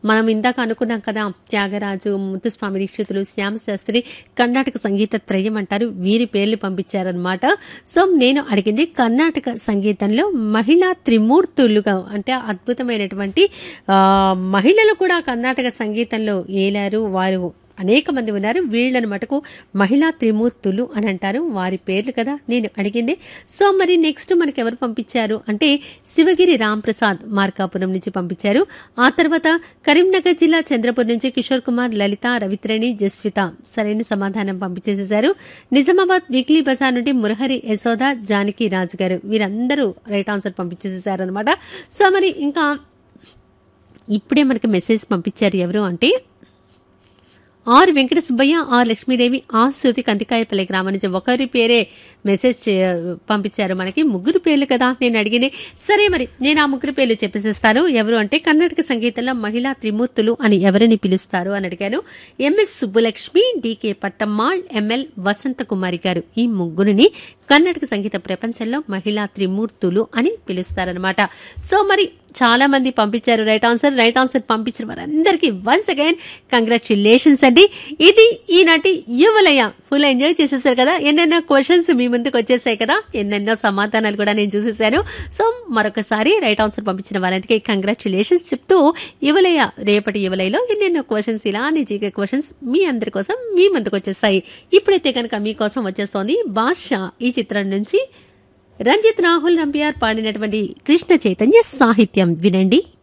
మనం ఇందాక అనుకున్నాం కదా త్యాగరాజు ముత్తుస్వామి దీక్షితులు శ్యామశాస్త్రి కర్ణాటక సంగీత త్రయం అంటారు వీరి పేర్లు పంపించారనమాట సో నేను అడిగింది కర్ణాటక సంగీతంలో మహిళా త్రిమూర్తులుగా అంటే అద్భుతమైనటువంటి ఆ, మహిళలు కూడా కర్ణాటక సంగీతంలో ఏలారు వారు అనేక మంది ఉన్నారు వీళ్ళని మటుకు మహిళా త్రిమూర్తులు అని అంటారు వారి పేర్లు కదా నేను అడిగింది సో మరి నెక్స్ట్ మనకి ఎవరు పంపించారు అంటే శివగిరి రాంప్రసాద్ మార్కాపురం నుంచి పంపించారు ఆ తర్వాత కరీంనగర్ జిల్లా చంద్రపూర్ నుంచి కిషోర్ కుమార్ లలిత రవిత్రణి జస్విత సరైన సమాధానం పంపించేసేశారు నిజామాబాద్ వీక్లీ బజార్ నుండి మురహరి యశోద జానకి రాజు గారు వీరందరూ రైట్ ఆన్సర్ పంపించేసేసారు అనమాట సో మరి ఇంకా ఇప్పుడే మనకి మెసేజ్ పంపించారు ఎవరు అంటే ఆర్ వెంకట సుబ్బయ్య ఆర్ లక్ష్మీదేవి ఆ శృతి కందికాయపల్లి గ్రామం నుంచి ఒకరి పేరే మెసేజ్ చే- పంపించారు మనకి ముగ్గురు పేర్లు కదా నేను అడిగింది సరే మరి నేను ఆ ముగ్గురు పేర్లు చెప్పేసేస్తాను ఎవరు అంటే కర్ణాటక సంగీతంలో మహిళా త్రిమూర్తులు అని ఎవరిని పిలుస్తారు అని అడిగాను MS Subbulakshmi DK Pattammal ML Vasantha Kumari గారు ఈ ముగ్గురిని కర్ణాటక సంగీత ప్రపంచంలో మహిళా త్రిమూర్తులు అని పిలుస్తారనమాట సో మరి చాలా మంది పంపించారు రైట్ ఆన్సర్ రైట్ ఆన్సర్ పంపించిన వారందరికీ వన్స్ అగైన్ కంగ్రాచులేషన్స్ అండి ఇది ఈనాటి యువలయ ఫుల్ ఎంజాయ్ చేసేసారు కదా ఎన్నెన్నో క్వశ్చన్స్ మీ ముందుకు వచ్చేసాయి కదా ఎన్నెన్నో సమాధానాలు కూడా నేను చూసేసాను సో మరొకసారి రైట్ ఆన్సర్ పంపించిన వారందరికీ కంగ్రాచులేషన్స్ చెప్తూ యువలయ రేపటి యువలయలో ఎన్నెన్నో క్వశ్చన్స్ ఇలానే జీకే క్వశ్చన్స్ మీ అందరి కోసం మీ ముందుకు వచ్చేస్తాయి ఇప్పుడైతే కనుక మీకోసం వచ్చేస్తోంది బాద్షా ఈ చిత్రం నుంచి రంజిత్ రాహుల్ రంపియార్ పాడినటువంటి కృష్ణ చైతన్య సాహిత్యం వినండి